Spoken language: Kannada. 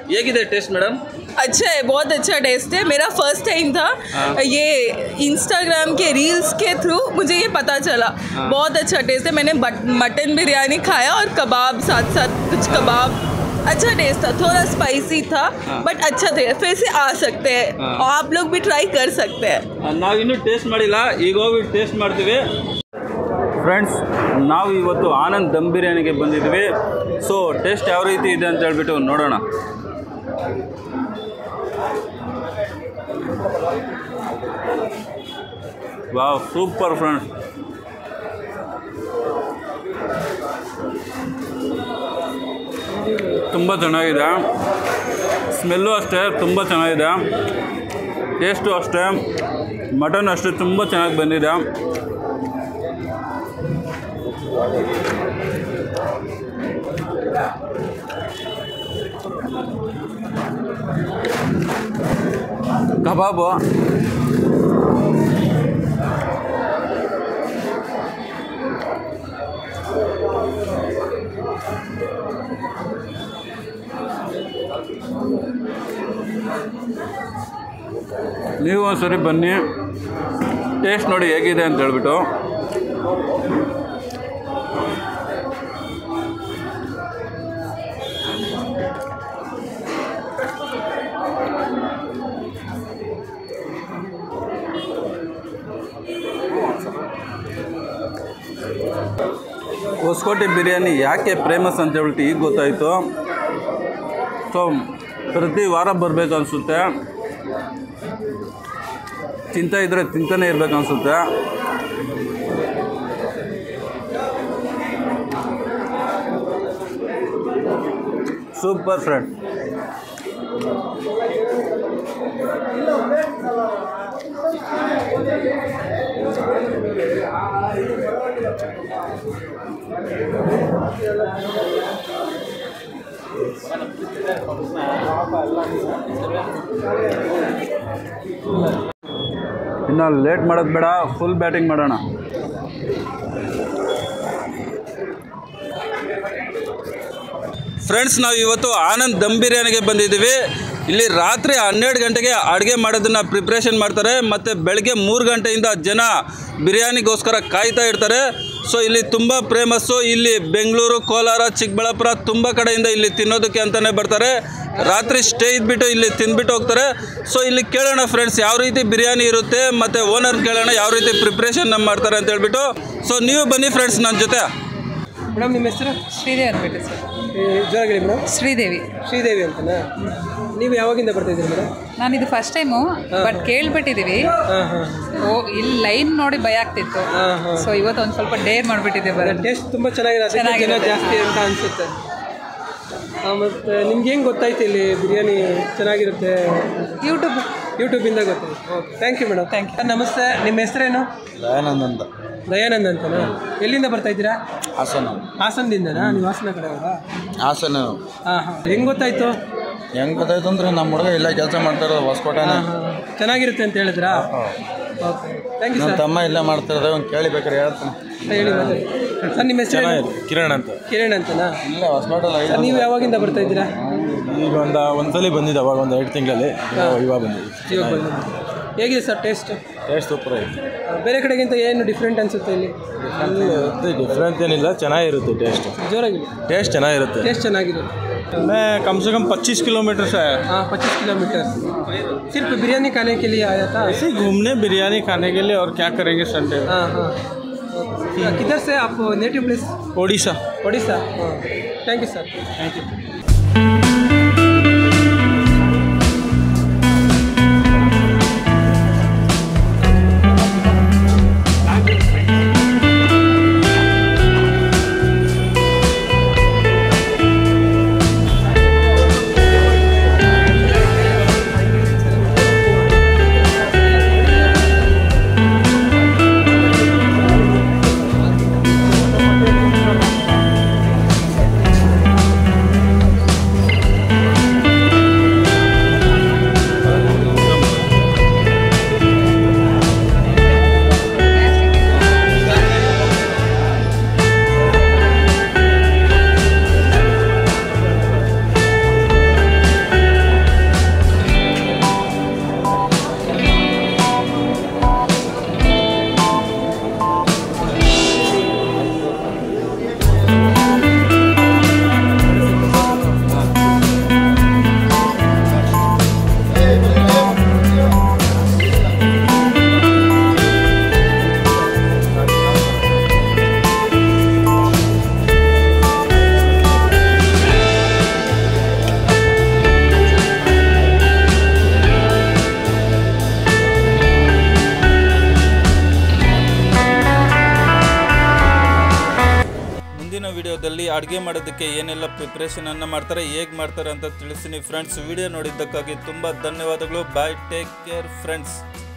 ಹೇಗಿದೆ ಟೇಸ್ಟ್ ಮೇಡಮ್ अच्छा है बहुत अच्छा टेस्ट है मेरा फर्स्ट टाइम था ये इंस्टाग्राम के रील्स के थ्रू मुझे ये पता चला बहुत अच्छा टेस्ट है मैंने बट- मटन बिरयानी खाया और कबाब साथ साथ कुछ कबाब अच्छा टेस्ट था थोड़ा स्पाइसी था बट अच्छा था फिर से आ सकते हैं हाँ। और आप लोग भी ट्राई कर सकते हैं ನಾವಿನ್ನೂ ಟೇಸ್ಟ್ ಮಾಡಿಲ್ಲ ಈಗ ಹೋಗಿ ಟೇಸ್ಟ್ ಮಾಡ್ತೀವಿ ಫ್ರೆಂಡ್ಸ್ ನಾವು ಇವತ್ತು ಆನಂದ್ ದಮ್ ಬಿರಿಯಾನಿಗೆ ಬಂದಿದ್ವಿ ಸೊ ಟೇಸ್ಟ್ ಯಾವ ರೀತಿ ಇದೆ ಅಂತ ಹೇಳ್ಬಿಟ್ಟು ನೋಡೋಣ ವಾವ್ ಸೂಪರ್ ಫ್ರೆಂಡ್ಸ್ ತುಂಬ ಚೆನ್ನಾಗಿದೆ ಸ್ಮೆಲ್ಲು ಅಷ್ಟೇ ತುಂಬ ಚೆನ್ನಾಗಿದೆ ಟೇಸ್ಟು ಅಷ್ಟೇ ಮಟನ್ ಅಷ್ಟೇ ತುಂಬ ಚೆನ್ನಾಗಿ ಬಂದಿದೆ ಕಬಾಬು ನೀವು ಒಂದ್ಸರಿ ಬನ್ನಿ ಟೇಸ್ಟ್ ನೋಡಿ ಹೇಗಿದೆ ಅಂತ ಹೇಳ್ಬಿಟ್ಟು ಹೊಸಕೋಟೆ ಬಿರಿಯಾನಿ ಯಾಕೆ ಫೇಮಸ್ ಅಂತ ಹೇಳ್ಬಿಟ್ಟು ಈಗ ಗೊತ್ತಾಯಿತು ಸೊ ಪ್ರತಿ ವಾರ ಬರಬೇಕು ಅನಿಸುತ್ತೆ ತಿಂತಾ ಇದ್ರೆ ತಿಂತಾನೆ ಇರ್ಬೇಕು ಅನಿಸುತ್ತೆ ಸೂಪರ್ ಫ್ರೆಂಡ್ ಇನ್ನು ಲೇಟ್ ಮಾಡೋದು ಬೇಡ ಫುಲ್ ಬ್ಯಾಟಿಂಗ್ ಮಾಡೋಣ ಫ್ರೆಂಡ್ಸ್ ನಾವು ಇವತ್ತು ಆನಂದ್ ದಮ್ ಬಿರಿಯಾನಿಗೆ ಬಂದಿದ್ದೀವಿ ಇಲ್ಲಿ ರಾತ್ರಿ ಹನ್ನೆರಡು ಗಂಟೆಗೆ ಅಡುಗೆ ಮಾಡೋದನ್ನು ಪ್ರಿಪ್ರೇಷನ್ ಮಾಡ್ತಾರೆ ಮತ್ತು ಬೆಳಗ್ಗೆ ಮೂರು ಗಂಟೆಯಿಂದ ಜನ ಬಿರಿಯಾನಿಗೋಸ್ಕರ ಕಾಯ್ತಾ ಇರ್ತಾರೆ ಸೊ ಇಲ್ಲಿ ತುಂಬ ಫೇಮಸ್ಸು ಇಲ್ಲಿ ಬೆಂಗಳೂರು ಕೋಲಾರ ಚಿಕ್ಕಬಳ್ಳಾಪುರ ತುಂಬ ಕಡೆಯಿಂದ ಇಲ್ಲಿ ತಿನ್ನೋದಕ್ಕೆ ಅಂತಲೇ ಬರ್ತಾರೆ ರಾತ್ರಿ ಸ್ಟೇ ಇದ್ಬಿಟ್ಟು ಇಲ್ಲಿ ತಿಂದ್ಬಿಟ್ಟು ಹೋಗ್ತಾರೆ ಸೊ ಇಲ್ಲಿ ಕೇಳೋಣ ಫ್ರೆಂಡ್ಸ್ ಯಾವ ರೀತಿ ಬಿರಿಯಾನಿ ಇರುತ್ತೆ ಮತ್ತು ಓನರ್ ಕೇಳೋಣ ಯಾವ ರೀತಿ ಪ್ರಿಪ್ರೇಷನ್ ಮಾಡ್ತಾರೆ ಅಂತ ಹೇಳ್ಬಿಟ್ಟು ಸೊ ನೀವು ಬನ್ನಿ ಫ್ರೆಂಡ್ಸ್ ನನ್ನ ಜೊತೆ ಮೇಡಮ್ ನಿಮ್ಮ ಹೆಸರು ಶ್ರೀದೇವಿ ಅಂದ್ಬಿಟ್ಟು ಸರ್ ಜೋರಾಗಿ ಹೇಳಿ ಮೇಡಮ್ ಶ್ರೀದೇವಿ ಶ್ರೀದೇವಿ ಅಂತನಾ ನೀವು ಯಾವಾಗಿಂದ ಬರ್ತಾ ಇದ್ದೀರಿ ಮೇಡಮ್ ನಾನು ಇದು ಫಸ್ಟ್ ಟೈಮು ಬಟ್ ಕೇಳ್ಬಿಟ್ಟಿದ್ದೀವಿ ಹಾಂ ಹಾಂ ಓ ಇಲ್ಲಿ ಲೈನ್ ನೋಡಿ ಭಯ ಆಗ್ತಿತ್ತು ಹಾಂ ಹಾಂ ಸೊ ಇವತ್ತು ಒಂದು ಸ್ವಲ್ಪ ಡೇರ್ ಮಾಡಿಬಿಟ್ಟಿದ್ದೆ ಬರೋದು ಟೇಸ್ಟ್ ತುಂಬ ಚೆನ್ನಾಗಿದೆ ಅದಕ್ಕೆ ಜನ ಚೆನ್ನಾಗಿರುತ್ತೆ. ಜಾಸ್ತಿ ಅಂತ ಅನಿಸುತ್ತೆ ಮತ್ತು ನಿಮ್ಗೆ ಹೆಂಗೆ ಗೊತ್ತಾಯ್ತು ಇಲ್ಲಿ ಬಿರಿಯಾನಿ ಚೆನ್ನಾಗಿರುತ್ತೆ ಯೂಟ್ಯೂಬ್ ಯೂಟ್ಯೂಬಿಂದ ಗೊತ್ತಾಯ್ತು okay thank you madam thank you ನಮಸ್ತೆ ನಿಮ್ಮ ಹೆಸರೇನು ದಯಾನಂದ್ ಅಂತ ದಯಾನಂದ್ ಅಂತನಾ ಎಲ್ಲಿಂದ ಬರ್ತಾ ಇದ್ದೀರಾ ಹಾಸನ ಹಾಸನದಿಂದನಾ ನೀವು ಹಾಸನ ಕಡೆ ಅವರಾ ಹಾಸನ ಹಾಂ ಹಾಂ ಹೆಂಗೆ ಗೊತ್ತಾಯ್ತು ಹೆಂಗ್ ಗೊತ್ತಾಯ್ತು ಅಂದ್ರೆ ನಮ್ಮ ಹುಡುಗ ಇಲ್ಲ ಕೆಲಸ ಮಾಡ್ತಾರೋ ಹೊಸಕೋಟೆನ ಹಾಂ ಹಾಂ ಚೆನ್ನಾಗಿರುತ್ತೆ ಅಂತ ಹೇಳಿದ್ರಾ ಓಕೆ ಥ್ಯಾಂಕ್ ಯು ನನ್ನ ಸರ್ ತಮ್ಮ ಇಲ್ಲೇ ಮಾಡ್ತಿರೋದು ಅವ್ನು ಕೇಳಿ ಬೇಕಾರೆ ಹೇಳ್ತಾನೆ ಹೇಳಿ ಮಾತಾಡಿ. ಸರ್ ನಿಮ್ಮ ಹೆಸರು ಕಿರಣ್ ಅಂತ ಕಿರಣ್ ಅಂತನಾ ಇಲ್ಲ ಹೊಸಕೋಟೆಲ್ಲ ಸರ್ ನೀವು ಯಾವಾಗಿಂದ ಬರ್ತಾ ಇದ್ದೀರಾ ಈಗ ಒಂದು ಒಂದ್ಸಲಿ ಬಂದಿದ್ದೆ ಅವಾಗ ಒಂದು ಎರಡು ತಿಂಗಳಲ್ಲಿ ಇವಾಗ ಬಂದಿದ್ದೆ ಇವಾಗ ಬಂದಿದ್ದು ಹೇಗಿದೆ ಸರ್ ಟೇಸ್ಟ್ ಟೇಸ್ಟ್ ಸೂಪರ್ ಐತೆ ಬೇರೆ ಕಡೆಗಿಂತ ಏನು ಡಿಫ್ರೆಂಟ್ ಅನಿಸುತ್ತೆ ಇಲ್ಲಿ ಡಿಫ್ರೆಂಟ್ ಏನಿಲ್ಲ ಚೆನ್ನಾಗಿರುತ್ತೆ ಟೇಸ್ಟ್ ಜೋರಾಗಿ ಟೇಸ್ಟ್ ಚೆನ್ನಾಗಿರುತ್ತೆ ಟೇಸ್ಟ್ ಚೆನ್ನಾಗಿದೆ मैं कम से कम 25 किलोमीटर से आया हाँ पच्चीस किलोमीटर सिर्फ बिरयानी खाने के लिए आया था ऐसे ही घूमने बिरयानी खाने के लिए और क्या करेंगे संडे हाँ हाँ किधर से आप नेटिव प्लेस ओडिशा ओडिशा हाँ thank you sir thank you ವಿಡಿಯೋದಲ್ಲಿ ಅಡುಗೆ ಮಾಡೋದಕ್ಕೆ ಏನೆಲ್ಲ ಪ್ರಿಪ್ರೇಷನನ್ನು ಮಾಡ್ತಾರೆ ಹೇಗೆ ಮಾಡ್ತಾರೆ ಅಂತ ತಿಳಿಸ್ತೀನಿ ಫ್ರೆಂಡ್ಸ್ ವಿಡಿಯೋ ನೋಡಿದ್ದಕ್ಕಾಗಿ ತುಂಬ ಧನ್ಯವಾದಗಳು ಬಾಯ್ ಟೇಕ್ ಕೇರ್ ಫ್ರೆಂಡ್ಸ್